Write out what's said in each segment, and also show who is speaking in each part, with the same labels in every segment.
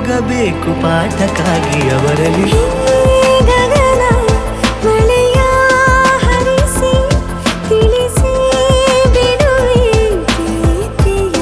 Speaker 1: ಹೋಗಬೇಕು ಪಾಠಕ್ಕಾಗಿ ಅವರಲ್ಲಿ
Speaker 2: ಗಗನ ಮಳೆಯ ಹರಿಸಿ ತಿಳಿಸಿ ಬಿಡುವೆ ಪ್ರೀತಿಯ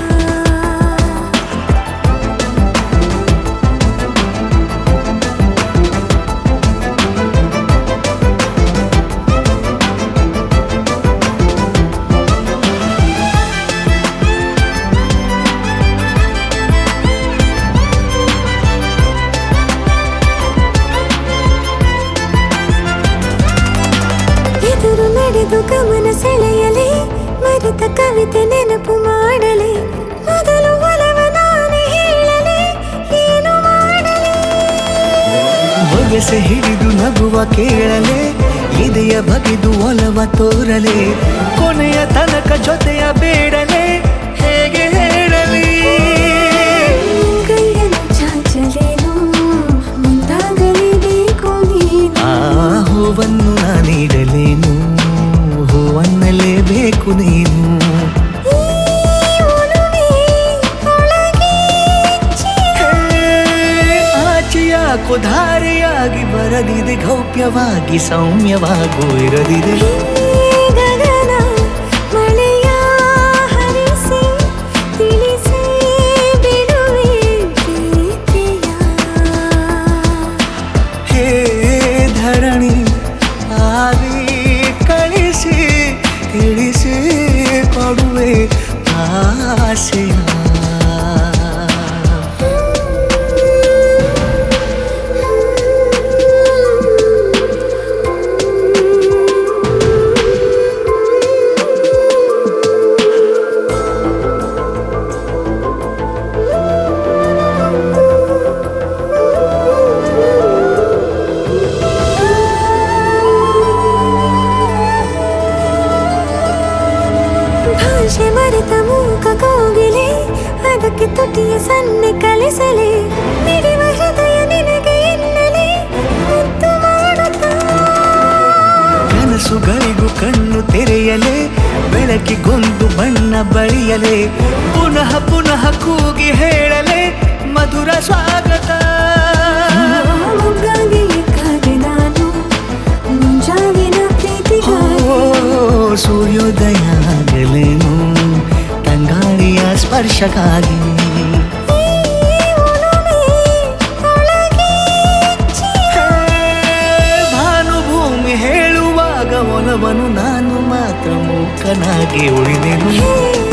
Speaker 2: ಎದುರು ನಡೆದು ಗಮನ ಸೆಳೆಯಲಿ ಮರೆತ ಕವಿತೆ ನೆನಪು ಮಾಡಲಿ ಮೊದಲು ಒಲವ ನಾನೇ ಹೇಳಲಿ ಏನು ಮಾಡಲಿ
Speaker 1: ಬೊಗಸೆ ಹಿಡಿದು ನಗುವ ಕೇಳಲೆ ಇದೆಯ ಬಗೆದು ಒಲವ ತೋರಲೆ ಕೊನೆಯ ತನಕ ಜೊತೆಯ ಬೇಡಲೆ ಹೇಗೆ ಹೇಳಲಿ
Speaker 2: ಕೈಯನ್ನು ಚಾಚಲೇನು ಮುಂದಾಗಲೇಬೇಕು ನೀನು
Speaker 1: ಆ ಹೂವನ್ನು ನಾ ನೀಡಲೇನು ಹೂವನ್ನಲೇಬೇಕು ನೀನು
Speaker 2: ಈ ಒಲವೇ ಒಳಗೆ
Speaker 1: ಹೇ, ಆಚೆಯಾಕೋ ಧಾರೆಯಾಗಿ ಬರದಿದೆ ಗೌಪ್ಯವಾಗಿ ಸೌಮ್ಯವಾಗೂ ಇರದಿದೆ
Speaker 2: ಗಗನ ಮಳೆಯ ಹರಿಸಿ ತಿಳಿಸಿ ಬಿಡುವೆ ಪ್ರೀತಿಯ
Speaker 1: ಹೇ ಧರಣಿ ಆವಿ ಕಳಿಸಿ ತಿಳಿಸಿ ಕೊಡುವೆ ಆಸೆಯ
Speaker 2: ಭಾಷೆ ಮರೆತ ಮೂಕ ಕೋಗಿಲೆ ಅದಕ್ಕೆ ತುಟಿಯ ಸನ್ನೆ ಕಲಿಸಲೆ ಮಿಡಿವ ಹೃದಯ ನಿನಗೆ ಎನ್ನಲೆ ಮುದ್ದು ಮಾಡುತ್ತಾ
Speaker 1: ಕನಸುಗಳಿಗೂ ಕಣ್ಣು ತೆರೆಯಲೆ ಬೆಳಕಿಗೊಂದು ಬಣ್ಣ ಬಳಿಯಲೆ ಪುನಃ ಪುನಃ ಕೂಗಿ ಹೇಳಲೆ ಮಧುರ ಸ್ವಾಗತ
Speaker 2: ಮೊಗ್ಗಾಗಿ ಕಾದೆ ನಾನು ಮುಂಜಾವಿನ ಪ್ರೀತಿಗಾಗಿ
Speaker 1: ಓ ಸೂರ್ಯೋದಯ ಆಗಲೇನು ತಂಗಾಳಿಯ ಸ್ಪರ್ಶಕ್ಕಾಗಿ
Speaker 2: ಈ ಒಲವೇ ಒಳಗೆ
Speaker 1: ಹೇ, ಭಾನುಭೂಮಿ ಹೇಳುವಾಗ ಒಲವನು ನಾನು ಮಾತ್ರ ಮೂಕನಾಗಿ ಉಳಿದೆನು
Speaker 2: ಹೇ